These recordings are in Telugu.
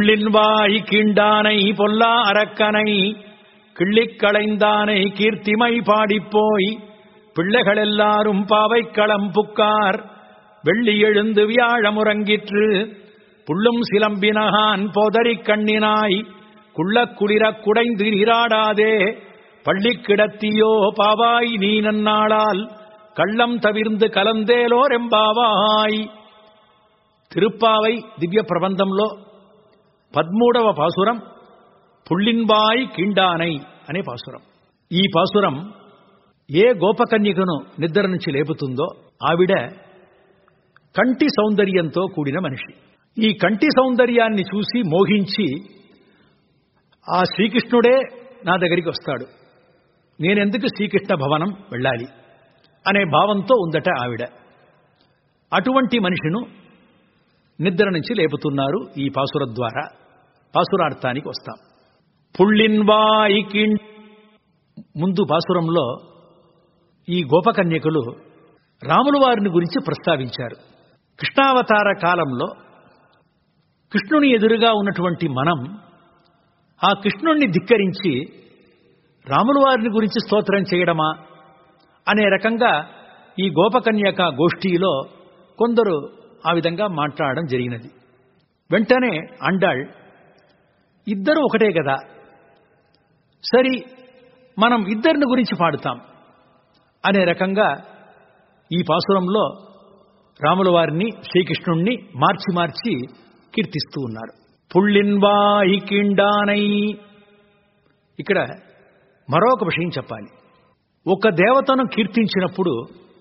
புள்ளின்வாய் கீண்டானை பொல்லா அரக்கனை கிள்ளிக் களைந்தானை கீர்த்திமை பாடிப்போய் பிள்ளைகளெல்லாரும் பாவைக்களம் புக்கார் வெள்ளி எழுந்து வியாழமுறங்கிற்று புள்ளும் சிலம்பினகான் போதரிக் கண்ணினாய் குள்ளக் குளிரக் குடைந்து நீராடாதே பள்ளிக் கிடத்தியோ பாவாய் நீ நன்னாளால் கள்ளம் தவிர்ந்து కలందేలోర్ ఎంబావాయ్ తిరుప్పావై దివ్య ప్రబంధంలో పద్మూడవ పాసురం పుళ్ళిన్బాయ్ కిండానై అనే పాసురం ఈ పాసురం ఏ గోపకన్యకను నిద్ర నుంచి లేపుతుందో ఆవిడ కంటి సౌందర్యంతో కూడిన మనిషి ఈ కంటి సౌందర్యాన్ని చూసి మోహించి ఆ శ్రీకృష్ణుడే నా దగ్గరికి వస్తాడు నేనెందుకు శ్రీకృష్ణ భవనం వెళ్ళాలి అనే భావంతో ఉందట ఆవిడ అటువంటి మనిషిను నిద్ర నుంచి లేపుతున్నారు ఈ పాసుర ద్వారా పాసురార్థానికి వస్తాం పుళ్ళిన్వాయి కిం ముందు పాసురంలో ఈ గోపకన్యకులు రాముల వారిని గురించి ప్రస్తావించారు కృష్ణావతార కాలంలో కృష్ణుని ఎదురుగా ఉన్నటువంటి మనం ఆ కృష్ణుణ్ణి ధిక్కరించి రాముల వారిని గురించి స్తోత్రం చేయడమా అనే రకంగా ఈ గోపకన్యక గోష్ఠిలో కొందరు ఆ విధంగా మాట్లాడడం జరిగినది వెంటనే అండాళ్ ఇద్దరు ఒకటే కదా సరి మనం ఇద్దరిని గురించి పాడుతాం అనే రకంగా ఈ పాసురంలో రాముల వారిని శ్రీకృష్ణుణ్ణి మార్చి మార్చి కీర్తిస్తూ ఉన్నారు పుళ్ళిన్వాయి కిండానై ఇక్కడ మరొక విషయం చెప్పాలి ఒక దేవతను కీర్తించినప్పుడు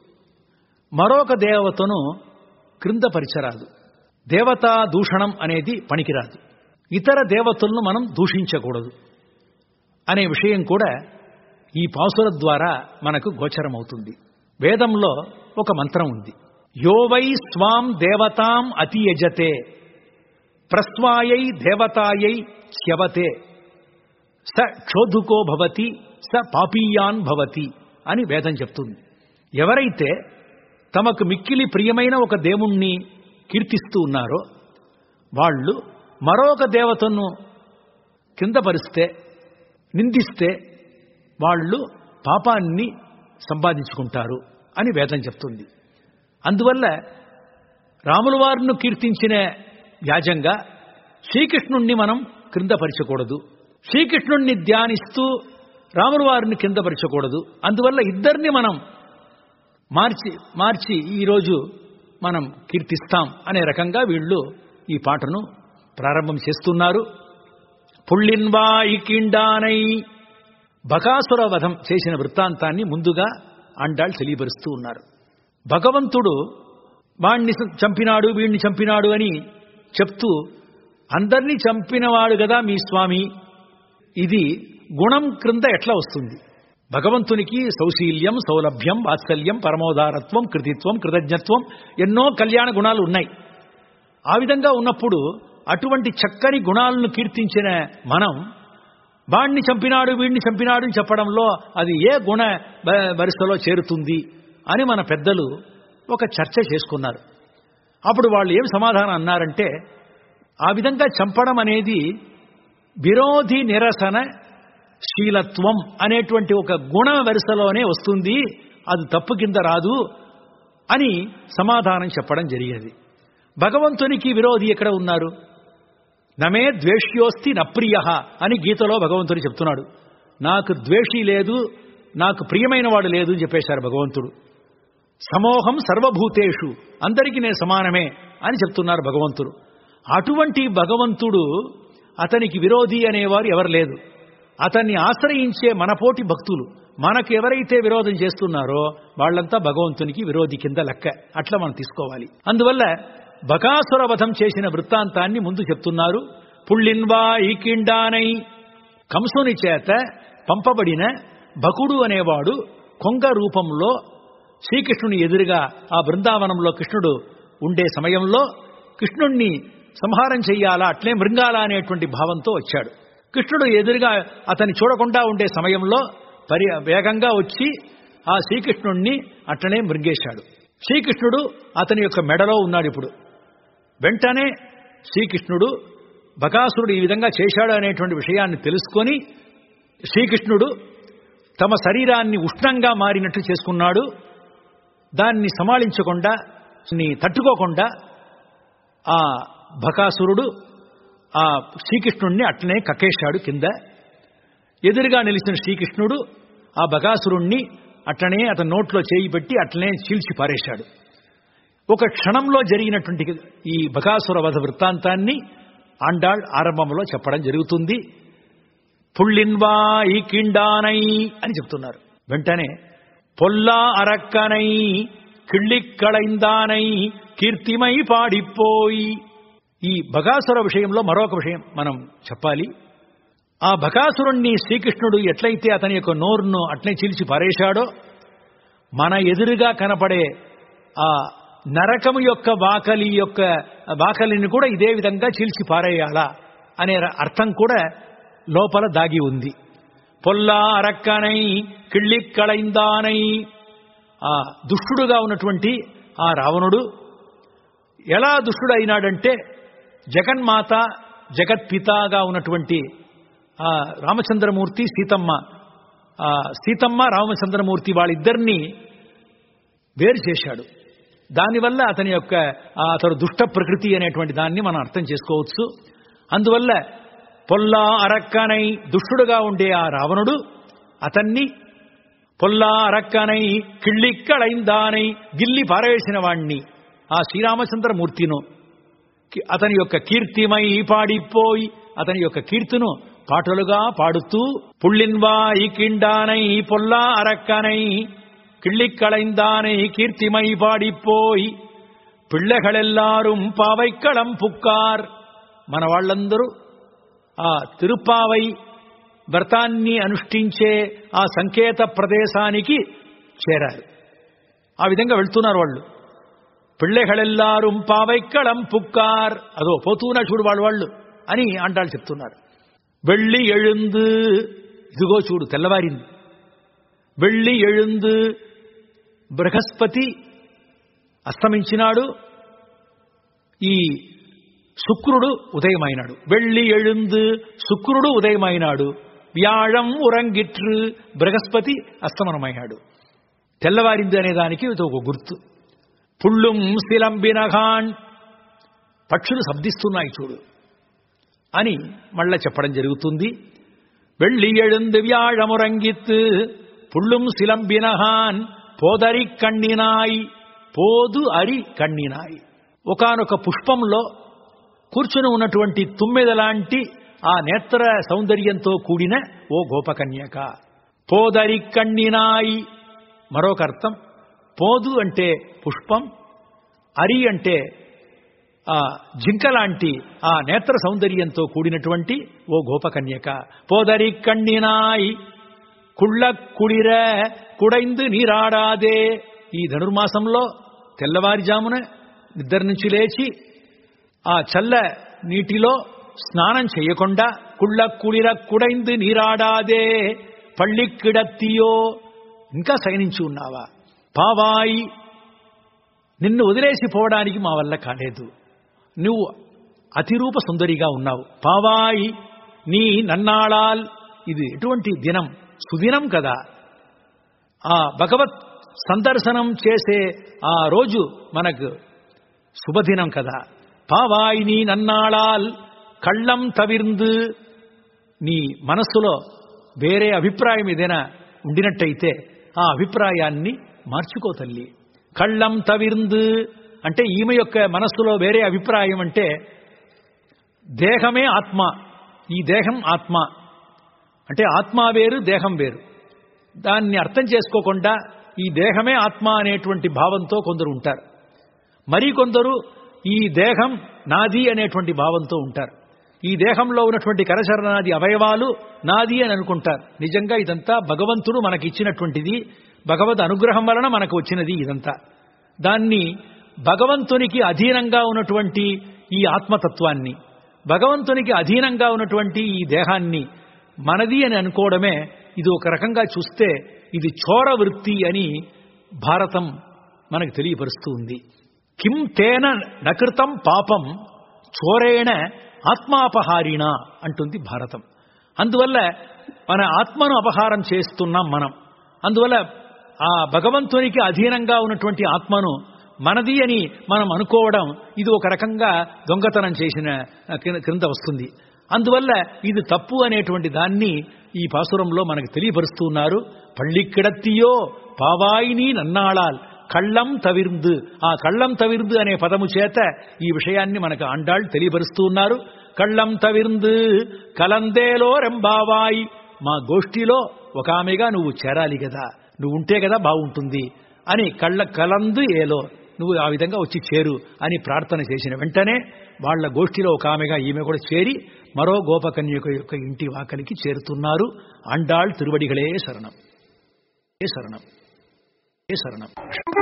మరొక దేవతను క్రిందపరిచరాదు దేవతా దూషణం అనేది పనికిరాదు ఇతర దేవతలను మనం దూషించకూడదు అనే విషయం కూడా ఈ పాసుల ద్వారా మనకు గోచరమవుతుంది వేదంలో ఒక మంత్రం ఉంది యోవై స్వాం దేవతాం అతియజతే ప్రస్వాయై దేవతాయై చ్యవతే స క్షోధుకో భవతి స పాపీయాన్ భవతి అని వేదం చెప్తుంది ఎవరైతే తమకు మిక్కిలి ప్రియమైన ఒక దేవుణ్ణి కీర్తిస్తూ ఉన్నారో వాళ్ళు మరొక దేవతను కిందపరిస్తే నిందిస్తే వాళ్ళు పాపాన్ని సంపాదించుకుంటారు అని వేదం చెప్తుంది అందువల్ల రాముల వారిని కీర్తించిన వ్యాజంగా శ్రీకృష్ణుణ్ణి మనం క్రిందపరచకూడదు శ్రీకృష్ణుణ్ణి ధ్యానిస్తూ రాముల వారిని కిందపరచకూడదు అందువల్ల ఇద్దరిని మనం మార్చి మార్చి ఈరోజు మనం కీర్తిస్తాం అనే రకంగా వీళ్ళు ఈ పాటను ప్రారంభం చేస్తున్నారు పుళ్ళిన్వాయి కిండానై బకాసుర వధం చేసిన వృత్తాంతాన్ని ముందుగా అండాళ్ళు తెలియపరుస్తూ ఉన్నారు భగవంతుడు వాణ్ణి చంపినాడు వీణ్ణి చంపినాడు అని చెప్తూ అందరినీ చంపినవాడు కదా మీ స్వామి ఇది గుణం క్రింద ఎట్లా వస్తుంది భగవంతునికి సౌశీల్యం సౌలభ్యం వాత్సల్యం పరమోదారత్వం కృతిత్వం కృతజ్ఞత్వం ఎన్నో కళ్యాణ గుణాలు ఉన్నాయి ఆ విధంగా ఉన్నప్పుడు అటువంటి చక్కని గుణాలను కీర్తించిన మనం వాణ్ణి చంపినాడు వీడిని చంపినాడు అని చెప్పడంలో అది ఏ గుణ వరుసలో చేరుతుంది అని మన పెద్దలు ఒక చర్చ చేసుకున్నారు అప్పుడు వాళ్ళు ఏం సమాధానం అన్నారంటే ఆ విధంగా చంపడం అనేది విరోధి నిరసన శీలత్వం అనేటువంటి ఒక గుణ వరుసలోనే వస్తుంది అది తప్పు కింద రాదు అని సమాధానం చెప్పడం జరిగినది భగవంతునికి విరోధి ఎక్కడ ఉన్నారు నమే ద్వేష్యోస్తి నప్రియ అని గీతలో భగవంతుడు చెప్తున్నాడు నాకు ద్వేషి లేదు నాకు ప్రియమైన వాడు లేదు అని చెప్పేశారు భగవంతుడు సమోహం సర్వభూతేషు అందరికీ నేను సమానమే అని చెప్తున్నారు భగవంతుడు అటువంటి భగవంతుడు అతనికి విరోధి అనేవారు ఎవరు లేదు అతన్ని ఆశ్రయించే మనపోటి భక్తులు మనకు ఎవరైతే విరోధం చేస్తున్నారో వాళ్ళంతా భగవంతునికి విరోధి కింద లెక్క అట్లా మనం తీసుకోవాలి అందువల్ల బకాసుర వధం చేసిన వృత్తాంతాన్ని ముందు చెప్తున్నారు పుళ్ళిన్వా ఈకిండానై కంసుని చేత పంపబడిన బకుడు అనేవాడు కొంగ రూపంలో శ్రీకృష్ణుని ఎదురుగా ఆ బృందావనంలో కృష్ణుడు ఉండే సమయంలో కృష్ణుణ్ణి సంహారం చెయ్యాలా అట్లే మృంగాలా అనేటువంటి భావంతో వచ్చాడు కృష్ణుడు ఎదురుగా అతన్ని చూడకుండా ఉండే సమయంలో పరి వేగంగా వచ్చి ఆ శ్రీకృష్ణుణ్ణి అట్లనే మృంగేశాడు శ్రీకృష్ణుడు అతని యొక్క మెడలో ఉన్నాడు ఇప్పుడు వెంటనే శ్రీకృష్ణుడు బకాసురుడు ఈ విధంగా చేశాడు అనేటువంటి విషయాన్ని తెలుసుకొని శ్రీకృష్ణుడు తమ శరీరాన్ని ఉష్ణంగా మారినట్టు చేసుకున్నాడు దాన్ని సమాళించకుండా ని తట్టుకోకుండా ఆ బకాసురుడు ఆ శ్రీకృష్ణుడిని అట్లనే కక్కేశాడు కింద ఎదురుగా నిలిచిన శ్రీకృష్ణుడు ఆ బకాసురుణ్ణి అట్లనే అతని నోట్లో చేయి పెట్టి అట్లనే చీల్చి పారేశాడు ఒక క్షణంలో జరిగినటువంటి ఈ బకాసుర వధ వృత్తాంతాన్ని ఆండాళ్ ఆరంభంలో చెప్పడం జరుగుతుంది పుళ్ళిన్వా ఈ కిండానై అని చెప్తున్నారు వెంటనే పొల్లా అరక్కనై కిళ్ళిక్కళైందానై కీర్తిమై పాడిపోయి ఈ బకాసుర విషయంలో మరొక విషయం మనం చెప్పాలి ఆ బకాసురుణ్ణి శ్రీకృష్ణుడు ఎట్లయితే అతని యొక్క నోరును అట్లే చీల్చి పారేశాడో మన ఎదురుగా కనపడే ఆ నరకము యొక్క వాకలి యొక్క వాకలిని కూడా ఇదే విధంగా చీల్చి పారేయాలా అనే అర్థం కూడా లోపల దాగి ఉంది పొల్లా అరక్కనై కిళ్ళిక్కళైందానై ఆ దుష్టుడుగా ఉన్నటువంటి ఆ రావణుడు ఎలా దుష్టుడు అయినాడంటే జగన్మాత జగత్పితాగా ఉన్నటువంటి ఆ రామచంద్రమూర్తి సీతమ్మ ఆ సీతమ్మ రామచంద్రమూర్తి వాళ్ళిద్దరినీ వేరు చేశాడు దానివల్ల అతని యొక్క ఆ అతడు దుష్ట ప్రకృతి అనేటువంటి దాన్ని మనం అర్థం చేసుకోవచ్చు అందువల్ల పొల్లా అరక్కనై దుష్టుడుగా ఉండే ఆ రావణుడు అతన్ని పొల్లా అరక్కనై కిళ్ళిక్కడైందానై గిల్లి పారవేసిన వాణ్ణి ఆ శ్రీరామచంద్రమూర్తిను కి- అతని యొక్క కీర్తిమై పాడిపోయి అతని యొక్క కీర్తిను పాటలుగా పాడుతూ పుళ్ళిన్వా ఈ కిండానై పొల్లా అరక్కనై கிள்ளிக்களைந்தானை கீர்த்திமை பாடிப்போய் పిళ్ళెగళెల్లారుం పావైక్కళం పుక్కార్ మన వాళ్ళందరూ ఆ తిరుపావై వ్రతాన్ని అనుష్ఠించే ఆ సంకేత ప్రదేశానికి చేరారు ఆ విధంగా వెళ్తున్నారు వాళ్ళు పిళ్ళెగళెల్లారుం పావైక్కళం పుక్కార్ అదో పోతూనా చూడు వాళ్ళు వాళ్ళు అని అంటాళ్ళు చెప్తున్నారు వెళ్ళి எழுந்து ఇదిగో చూడు తెల్లవారింది వెళ్ళి எழுந்து బృహస్పతి అస్తమించినాడు ఈ శుక్రుడు ఉదయమైనాడు వెళ్ళి எழுந்து శుక్రుడు ఉదయమైనాడు వ్యాళం ఉరంగిట్రు బృహస్పతి అస్తమనమైనాడు తెల్లవారింది అనే దానికి ఇది ఒక గుర్తు పుళ్ళుం శిలంబినఘాన్ పక్షులు శబ్దిస్తున్నాయి చూడు అని మళ్ళా చెప్పడం జరుగుతుంది வெள்ளி எழுந்து வியாழமுறங்கித்து புள்ளும் சிலம்பினகான் పోదరి కಣ್ಣಿనాయి పోదు అరి కಣ್ಣಿనాయి ఒకనొక పుష్పంలో కూర్చుని ఉన్నటువంటి తుమ్మెద లాంటి ఆ నేత్ర సౌందర్యంతో కూడిన ఓ గోపకన్యక పోదరి కಣ್ಣಿనాయి మరొక అర్థం పోదు అంటే పుష్పం అరి అంటే ఆ జింక లాంటి ఆ నేత్ర సౌందర్యంతో కూడినటువంటి ఓ గోపకన్యక పోదరి కಣ್ಣಿనాయి కుళ్ళ కుడిర కుడైందు నీరాడాదే ఈ ధనుర్మాసంలో తెల్లవారుజామున నిద్ర నుంచి లేచి ఆ చల్ల నీటిలో స్నానం చేయకుండా కుళ్ళ కుడిర కుడైందు నీరాడాదే పళ్ళిక్కిడత్తియో ఇంకా సైనించి ఉన్నావా పావాయి నిన్ను వదిలేసి పోవడానికి మా వల్ల కాలేదు నువ్వు అతిరూప సుందరిగా ఉన్నావు పావాయి నీ నన్నాళాల్ ఇది ఎటువంటి దినం సుదినం కదా ఆ భగవత్ సందర్శనం చేసే ఆ రోజు మనకు శుభదినం కదా పావాయి నీ నన్నాళాల్ కళ్ళం తవిర్ందు నీ మనస్సులో వేరే అభిప్రాయం ఏదైనా ఉండినట్టయితే ఆ అభిప్రాయాన్ని మార్చుకో తల్లి కళ్ళం తవిర్ందు అంటే ఈమె యొక్క మనస్సులో వేరే అభిప్రాయం అంటే దేహమే ఆత్మ ఈ దేహం ఆత్మ అంటే ఆత్మ వేరు దేహం వేరు దాన్ని అర్థం చేసుకోకుండా ఈ దేహమే ఆత్మ అనేటువంటి భావంతో కొందరు ఉంటారు మరికొందరు ఈ దేహం నాది అనేటువంటి భావంతో ఉంటారు ఈ దేహంలో ఉన్నటువంటి కరచరణాది అవయవాలు నాది అని అనుకుంటారు నిజంగా ఇదంతా భగవంతుడు మనకి ఇచ్చినటువంటిది భగవద్ అనుగ్రహం వలన మనకు వచ్చినది ఇదంతా దాన్ని భగవంతునికి అధీనంగా ఉన్నటువంటి ఈ ఆత్మతత్వాన్ని భగవంతునికి అధీనంగా ఉన్నటువంటి ఈ దేహాన్ని మనది అని అనుకోవడమే ఇది ఒక రకంగా చూస్తే ఇది చోర వృత్తి అని భారతం మనకు తెలియపరుస్తూ ఉంది కిం తేన నకృతం పాపం చోరేణ ఆత్మాపహారిణ అంటుంది భారతం అందువల్ల మన ఆత్మను అపహారం చేస్తున్నాం మనం అందువల్ల ఆ భగవంతునికి అధీనంగా ఉన్నటువంటి ఆత్మను మనది అని మనం అనుకోవడం ఇది ఒక రకంగా దొంగతనం చేసిన క్రింద వస్తుంది అందువల్ల ఇది తప్పు అనేటువంటి దాన్ని ఈ పాసురంలో మనకు తెలియపరుస్తున్నారు పళ్ళిక్కిడత్తియో పావాయిని నన్నాళాల్ కళ్ళం తవిర్దు ఆ కళ్ళం తవిర్దు అనే పదము చేత ఈ విషయాన్ని మనకు అండాళ్ళు తెలియపరుస్తున్నారు కళ్ళం తవిర్దు కలందేలో రెంబావాయి మా గోష్ఠిలో ఒక ఆమెగా నువ్వు చేరాలి కదా నువ్వు ఉంటే కదా బాగుంటుంది అని కళ్ళ కలందు ఏలో నువ్వు ఆ విధంగా వచ్చి చేరు అని ప్రార్థన చేసిన వెంటనే వాళ్ల గోష్ఠిలో ఒక ఆమెగా ఈమె కూడా చేరి మరో గోపకన్యక యొక్క ఇంటి వాకలికి చేరుతున్నారు అండాళ్ తిరువడిகளே శరణం ఏ శరణం ఏ శరణం